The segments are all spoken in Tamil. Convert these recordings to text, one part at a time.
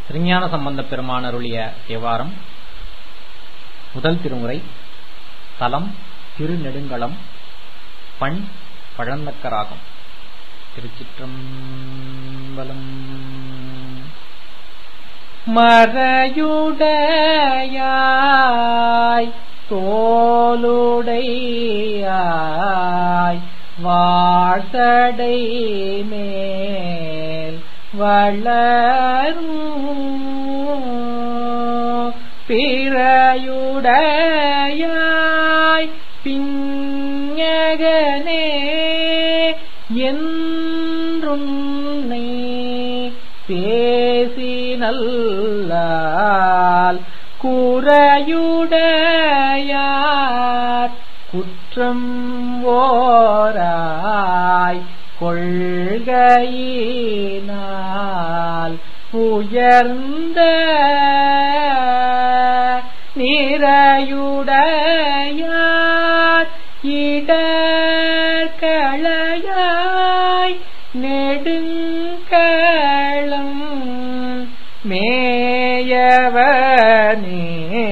திருஞான சம்பந்த பெருமான் அருளிய தேவாரம் முதல் திருமுறை தலம் திருநெடுங்களம் பண் பழந்தக்கராகம் திருச்சிற்றம்பலம் மறையுடையாய் தோளுடையாய் வாழ்த்தடை மேல் வளரும் பிறையுடையாய் பிஞகனே என்றுன்னை பேசினல்லால் குறையுடையார் குற்றம் ஓராய் கொள்கையினால் உயர்ந்த நிறையுடையார் இடர்களையாய் நெடுங்களம் மேயவனே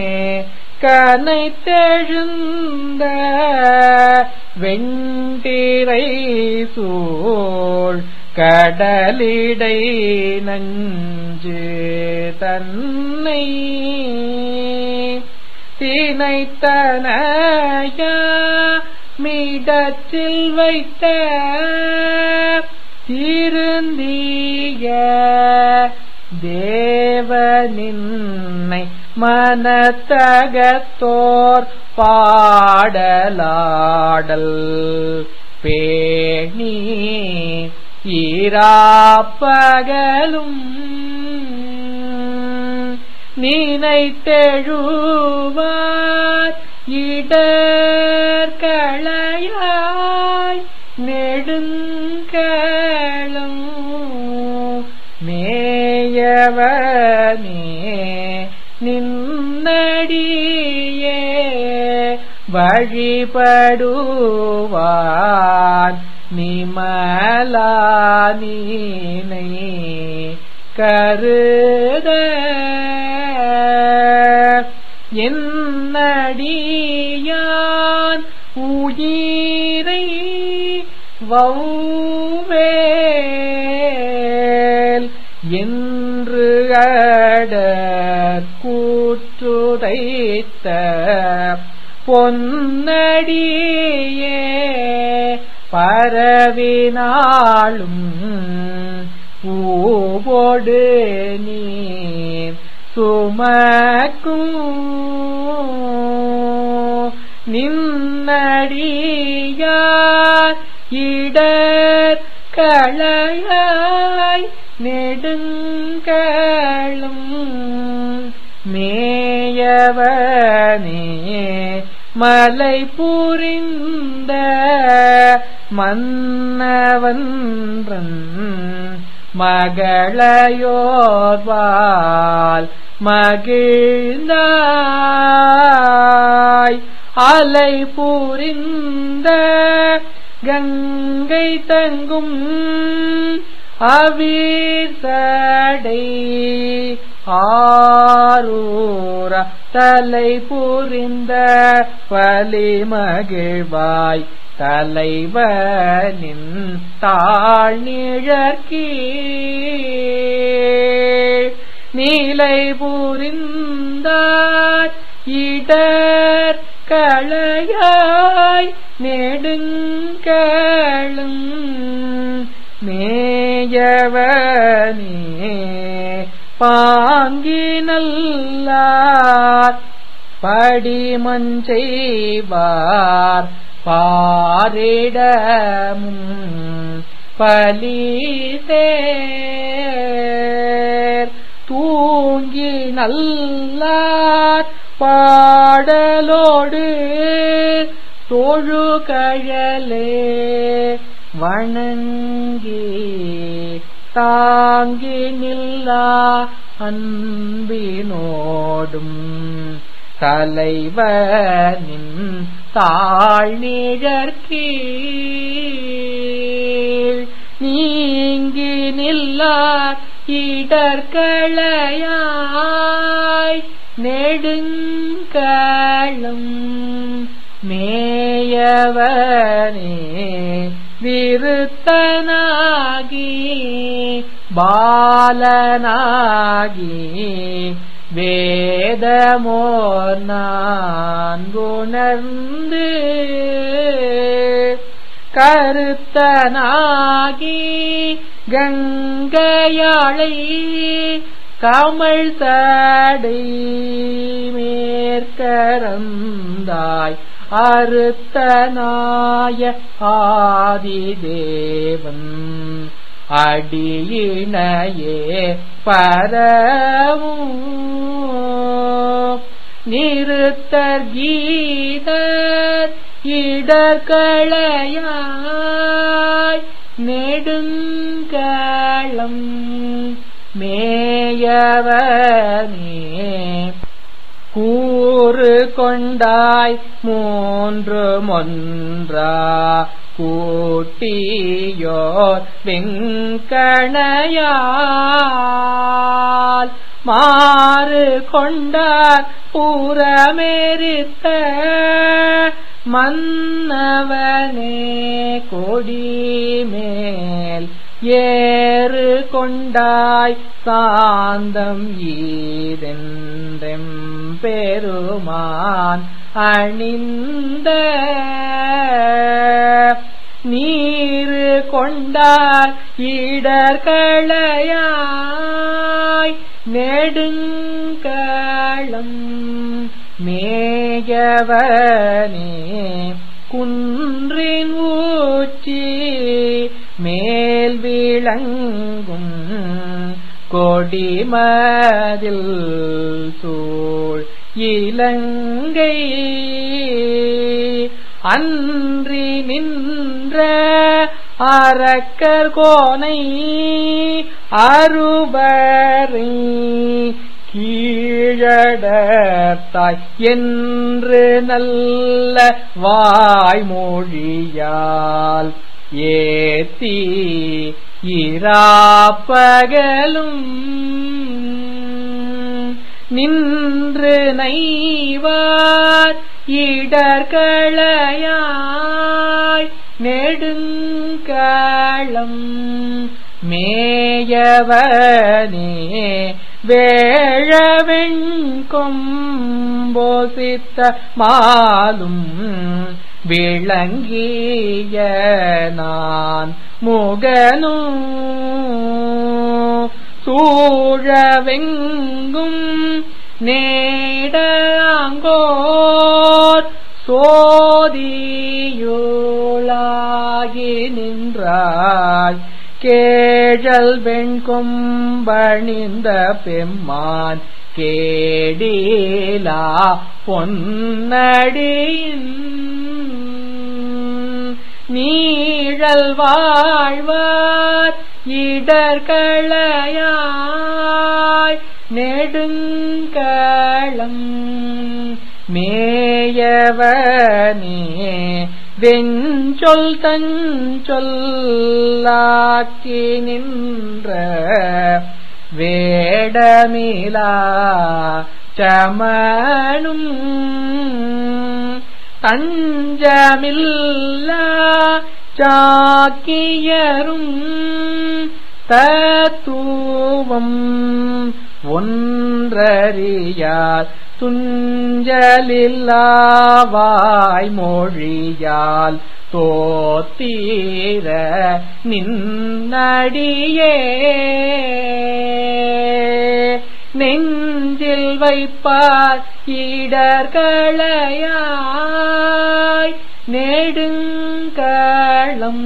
கனைத்தெழுந்த வெண்டிரை சூழ் கடலிடை நஞ்சு தன்னை தினைத்தனையா மிடத்தில் வைத்த திருந்திய தேவனின்னை மனத்தகத்தோர் பாடலாடல் பேணி ஈராப்பகலும் நினைத்தெழுவார் இடர்களையாய் நெடுங்களம் மேயவனே நின்னடியே வழிபடுவான் நிமலா நீனை கருத என்னடியான் உயிரை வௌவேல் என்று அட கூற்றுதைத்த பொன்னடியே பரவினாளும் பூவோடு நீர் சுமக்கும் நின்னடியார் இடர் களையாய் நெடுங்களும் மேயவனே மலை புரிந்த மன்னவன்றன் மகளையோர்வால் மகிழ்ந்தாய் அலை புரிந்த கங்கை தங்கும் அவிர்சடை ஆரூர தலை புரிந்த பலிமகிழ்வாய் தலைவனின் தாழ்நிழற்கீழ் நீலை புரிந்தார் இடர் களையாய் நெடுங்களும் மேயவனே பாங்கினல்லார் படிமஞ்செய்வார் பாரிடமும் பலிசேர் தூங்கி நல்லார் பாடலோடு தொழு கழலே வணங்கி தாங்கி நில்லா அன்பினோடும் தலைவனின் தாழ்நிழற்கீழ் நீங்கி நில்லார் இடர்களையாய் நெடுங்களம் மேயவனே விருத்தனாகி பாலனாகி வேதமோர் நான் உணர்ந்து கருத்தனாகி கங்கையாளை கமல் சடை மேற்கரந்தாய் அறுத்தனாய ஆதிதேவன் அடியினையே பரவும் நிறுத்தர் கீதர் இடர்களையாய் நெடுங்களம் மேயவனே கூறு கொண்டாய் மூன்று மொன்றா கூட்டியோர் வெங்கணையால் மாறு கொண்டார் புறமேறித்த மன்னவனே கொடிமேல் ஏறு கொண்டாய் சாந்தம் ஈதென்றெம் பெருமான் அணிந்த நீரு கொண்டார் இடர்களையாய் நெடுங்களம் மேயவனே குன்றின் ஊச்சி மேல் விளங்கும் கொடிமதில் சூழ் இலங்கை அன்றி நின்ற அரக்கர் கோனை அருபரை கீழடத்தாய் என்று நல்ல வாய்மொழியால் ஏத்தி இராப்பகலும் நின்று நைவார் இடர்களையாய் நெடுங்களம் மேயவனே வேழவெண் கொம்போசித்த மாலும் விளங்கிய நான் முகனும் சூழவெங்கும் நேடாங்கோர் சோதியுளாகி நின்றாய் கேழல் வெண் கொம்பணிந்த பெம்மான் கேடீலா பொன்னடியின் நீழல் வாழ்வார் இடர்களையாய் நெடுங்களம் மேயவனே வெஞ்சொல் தஞ்சொல்லாக்கி நின்ற வேடமிலா சமனும் தஞ்சமில்லா சாக்கியரும் தத்துவம் ஒன்றறியார் துஞ்சலில்லாவாய் மொழியால் தோத்தீர நின்னடியே நெஞ்சில் வைப்பார் இடர்களையாய் நெடுங்களம்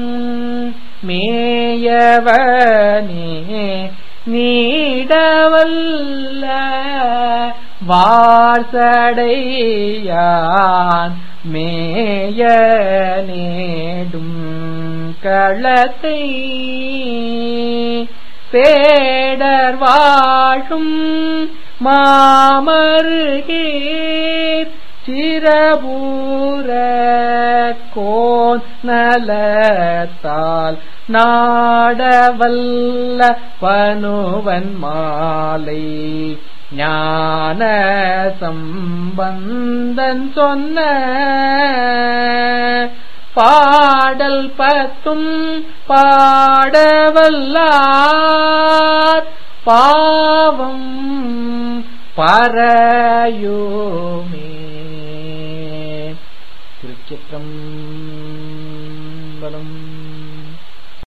மேயவனே நீடவல்ல வாசடையான் மேய நேடும் களத்தை பேடர் வாழும் மாமருகேர் சிரபூர கோன் நலத்தால் நாடவல்ல பனுவன் மாலை ஞான சம்பந்தன் சொன்ன பாடல் பத்தும் பாடவல்லார் பாவம் பறையுமே திருச்சிற்றம்பலம்